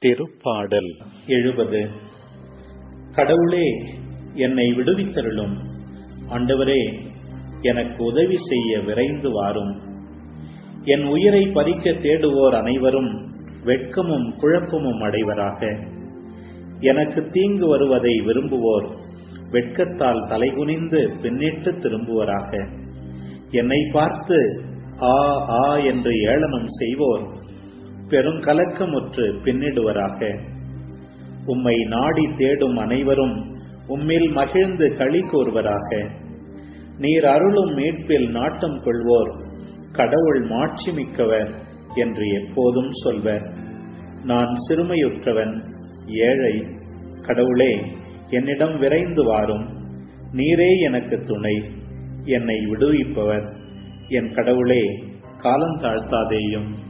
திருப்பாடல் எழுபது கடவுளே என்னை விடுவித்தருளும் ஆண்டவரே எனக்கு உதவி செய்ய விரைந்து வாரும் என் உயிரை பறிக்க தேடுவோர் அனைவரும் வெட்கமும் குழப்பமும் அடைவராக எனக்கு தீங்கு வருவதை விரும்புவோர் வெட்கத்தால் தலைகுனிந்து பின்னிட்டு திரும்புவராக என்னை பார்த்து ஆ ஆ என்று ஏளனம் செய்வோர் பெருங்கலக்கமுற்று பின்னிடுவராக உம்மை நாடி தேடும் அனைவரும் உம்மில் மகிழ்ந்து களி கூறுவராக நீர் அருளும் மீட்பில் நாட்டம் கொள்வோர் கடவுள் மாட்சி மிக்கவர் என்று எப்போதும் சொல்வர் நான் சிறுமையுற்றவன் ஏழை கடவுளே என்னிடம் விரைந்து வாரும் நீரே எனக்கு துணை என்னை விடுவிப்பவர் என் கடவுளே காலம் தாழ்த்தாதேயும்